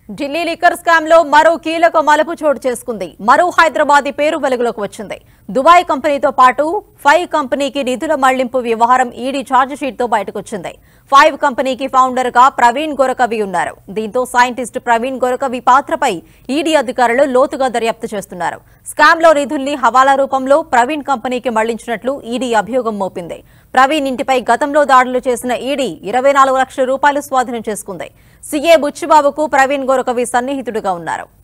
Delhi liquor scam లో మరో కీలక మలుపు చోటు చేసుకుంది మరో హైదరాబాదీ పేరు వెలుగులోకి వచ్చింది దుబాయ్ కంపెనీతో పాటు ఫైవ్ కంపెనీకి నిధుల మళ్లింపు వ్యవహారం ఈడీ ఛార్జ్ షీట్ తో బయటకొచ్చింది ఫైవ్ కంపెనీకి ఫౌండర్ గా ప్రవీణ్ గొరకవి ఉన్నారు దీంతో సైంటిస్ట్ ప్రవీణ్ గొరకవి పాత్రపై ఈడీ అధికారులు లోతుగా దర్యాప్తు చేస్తున్నారు స్కామ్ లో నిధుల్ని హవాలా రూపంలో ప్రవీణ్ కంపెనీకి మళ్లించినట్లు ఈడీ అభియోగం మోపింది ప్రవీణ్ ఇంటిపై గతంలో దాడులు చేసిన ఈడీ ఇరవై నాలుగు లక్షల రూపాయలు స్వాధీనం చేసుకుంది సీఏ బుచ్చిబాబుకు ప్రవీణ్ గోరకవి సన్నిహితుడిగా ఉన్నారు